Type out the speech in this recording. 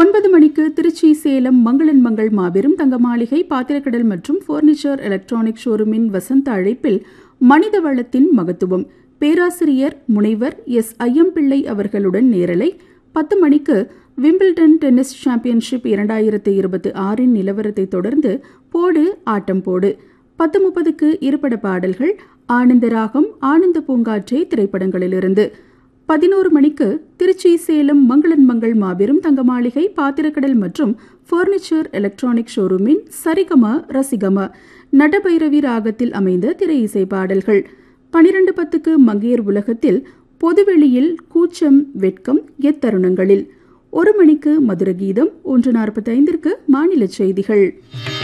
ஒன்பது மணிக்கு திருச்சி சேலம் மங்களன் மங்கள் மாபெரும் தங்க மாளிகை பாத்திரக்கடல் மற்றும் ஃபர்னிச்சர் எலக்ட்ரானிக் ஷோரூமின் வசந்த அழைப்பில் மனித வளத்தின் மகத்துவம் பேராசிரியர் முனைவர் எஸ் ஐயம்பிள்ளை அவர்களுடன் நேரலை பத்து மணிக்கு விம்பிள்டன் டென்னிஸ் சாம்பியன்ஷிப் இரண்டாயிரத்து இருபத்தி ஆறின் நிலவரத்தை தொடர்ந்து போடு ஆட்டம் போடு பத்து முப்பதுக்கு இருபட பாடல்கள் ஆனந்த ராகம் ஆனந்த பூங்காற்றே திரைப்படங்களிலிருந்து பதினோரு மணிக்கு திருச்சி சேலம் மங்களன் மங்கள் மாபெரும் தங்க மாளிகை பாத்திரக்கடல் மற்றும் ஃபர்னிச்சர் எலக்ட்ரானிக் ஷோரூமின் சரிகம ரசிகம நடபைரவி ராகத்தில் அமைந்த திரை இசை பாடல்கள் பனிரெண்டு பத்துக்கு மங்கையர் உலகத்தில் பொதுவெளியில் கூச்சம் வெட்கம் எத்தருணங்களில் ஒரு மணிக்கு மதுர கீதம் ஒன்று நாற்பத்தைந்திற்கு மாநில செய்திகள்